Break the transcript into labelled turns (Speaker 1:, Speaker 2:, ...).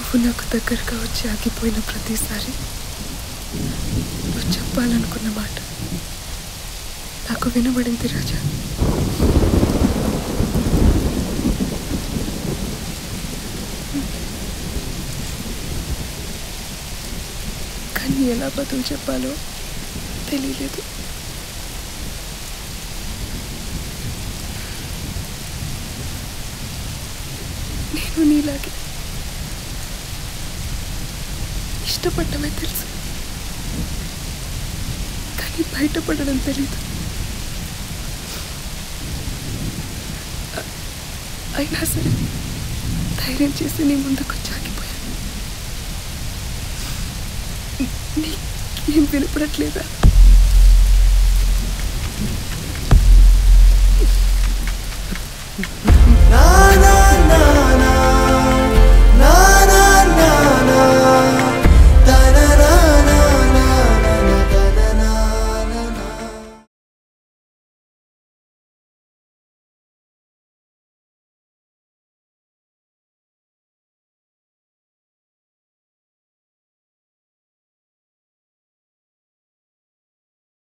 Speaker 1: నువ్వు నాకు దగ్గరగా వచ్చి ఆగిపోయిన ప్రతిసారి నువ్వు చెప్పాలనుకున్న మాట నాకు వినబడింది రాజా కానీ ఎలా బదులు చెప్పాలో తెలియలేదు నేను నీలాగే ఇష్టపడ్డమే తెలుసు కానీ బయటపడడం తెలీదు అ- అయినా సరే ధైర్యం చేసి నీ ముందుకు చాగిపోయాను నీకేం వినపడట్లేదా
Speaker 2: నా